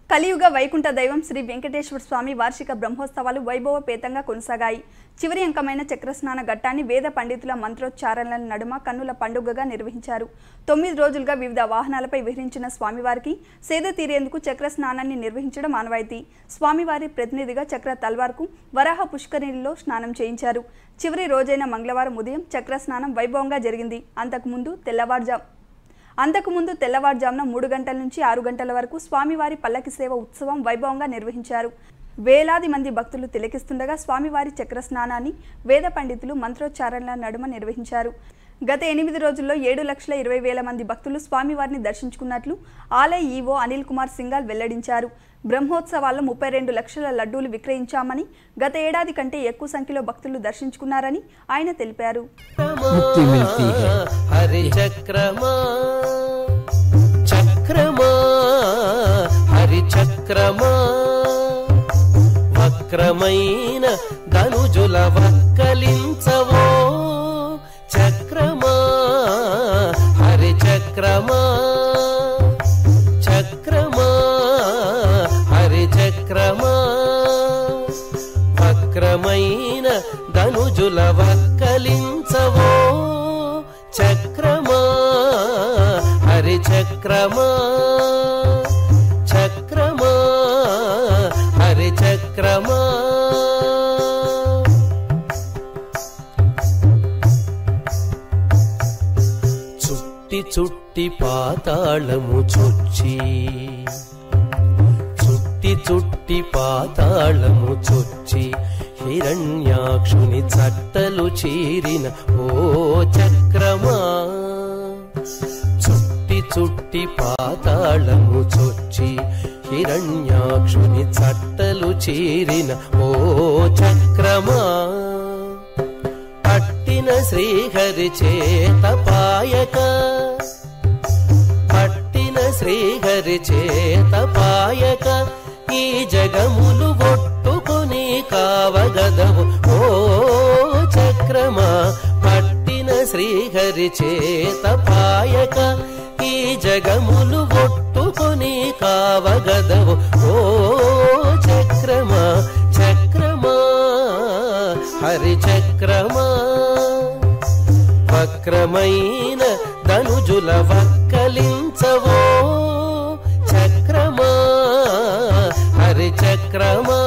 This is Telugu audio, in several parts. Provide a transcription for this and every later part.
కలియుగ వైకుంఠ దైవం శ్రీ వెంకటేశ్వర స్వామి వార్షిక బ్రహ్మోత్సవాలు వైభవపేతంగా కొనసాగాయి చివరి అంకమైన చక్రస్నాన ఘట్టాన్ని వేద పండితుల మంత్రోచ్చారణల నడుమ కన్నుల పండుగగా నిర్వహించారు తొమ్మిది రోజులుగా వివిధ వాహనాలపై విహరించిన స్వామివారికి సేద తీరేందుకు చక్ర స్నానాన్ని నిర్వహించడం ఆనవాయితీ స్వామివారి ప్రతినిధిగా చక్ర తల్వార్కు వరాహ పుష్కరిణిలో స్నానం చేయించారు చివరి రోజైన మంగళవారం ఉదయం చక్ర స్నానం వైభవంగా జరిగింది అంతకుముందు తెల్లవారుజాము అంతకుముందు తెల్లవారుజామున మూడు గంటల నుంచి ఆరు గంటల వరకు స్వామివారి పల్లకి సేవ ఉత్సవం వైభవంగా నిర్వహించారు వేలాది మంది భక్తులు తిలకిస్తుండగా స్వామివారి చక్ర స్నానాన్ని వేద పండితులు మంత్రోచ్చారణల నడుమ నిర్వహించారు గత ఎనిమిది రోజుల్లో ఏడు లక్షల ఇరవై వేల మంది భక్తులు స్వామివారిని దర్శించుకున్నట్లు ఆలయ ఈవో అనిల్ కుమార్ సింగాల్ వెల్లడించారు బ్రహ్మోత్సవాల్లో ముప్పై రెండు లక్షల లడ్డూలు విక్రయించామని గత ఏడాది కంటే ఎక్కువ సంఖ్యలో భక్తులు దర్శించుకున్నారని ఆయన తెలిపారు मुक्ति मिलती है హరి చక్రమా చక్రమా హరి చక్రమా వక్రమైన ధనుజుల వక్కలించవో చక్రమా హరి చక్రమా చక్రమా హరి చక్రమా వక్రమైన ధనుజుల వక్కలించవో చక్రమా హరి చక్రమా చక్రమా హరి చక్రమా చుట్టి చుట్టి పాతాళము చొచ్చి చుట్టి చుట్టి పాతాళము చొచ్చి హిరణ్యాక్షుని చట్టలు చీరిన ఓ చక్రమా చుట్టి చుట్టి పాతాళము చొచ్చి హిరణ్యాక్షుని చట్టలు చీరిన ఓ చక్రమా పట్టిన శ్రీహరి చేత పాయక పట్టిన శ్రీహరి చేత పాయక ఈ జగములు ఒట్టుకొని కావగదవు ఓ చక్రమా పట్టిన శ్రీహరి చేత పాయక ఈ జగములు ఒట్టుకొని కావగదవు ఓ చక్రమా చక్రమా హరి చక్రమా వక్రమైన ధనుజుల వక్కలించవో చక్రమా హరి చక్రమా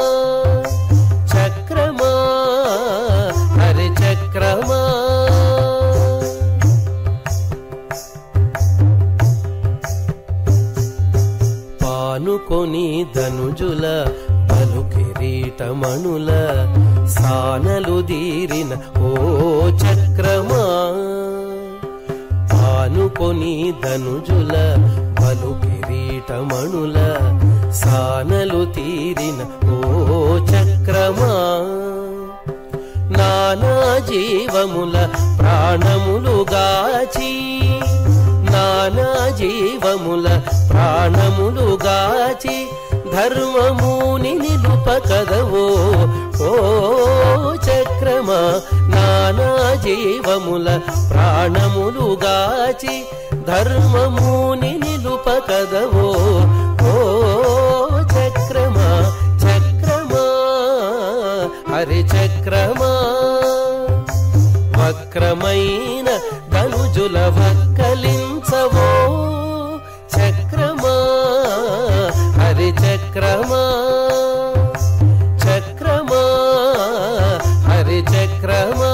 చక్రమా హరి చక్రమా పానుకొని ధనుజుల బలు కిరీటమణుల సానలు దీరిన ఓ చక్రమా పానుకొని ధనుజుల బలు కిరీటమణుల సానలు తీరిన ఓ చక్రమా నానా జీవముల ప్రాణములుగాచి నానా జీవముల ప్రాణములుగాచి ధర్మముని నిలుపకదవో ఓ చక్రమా నానా జీవముల ప్రాణములుగాచి ధర్మముని నిలుపకదవో ఓ చక్రమా చక్రమా హరి చక్రమా వక్రమైన ధనుజుల వక్కలించవో చక్రమా హరి చక్రమా చక్రమా హరి చక్రమా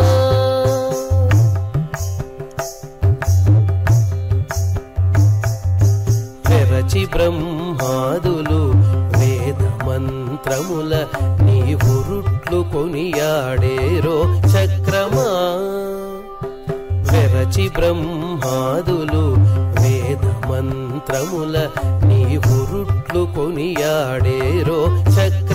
తెరచి బ్రహ్మాదులు వేద మంత్రముల నీ ఉరుట్లు కొనియాడేరో చక్రమా వెరచి బ్రహ్మాదులు వేద మంత్రముల నీ ఉరుట్లు కొనియాడేరో చక్ర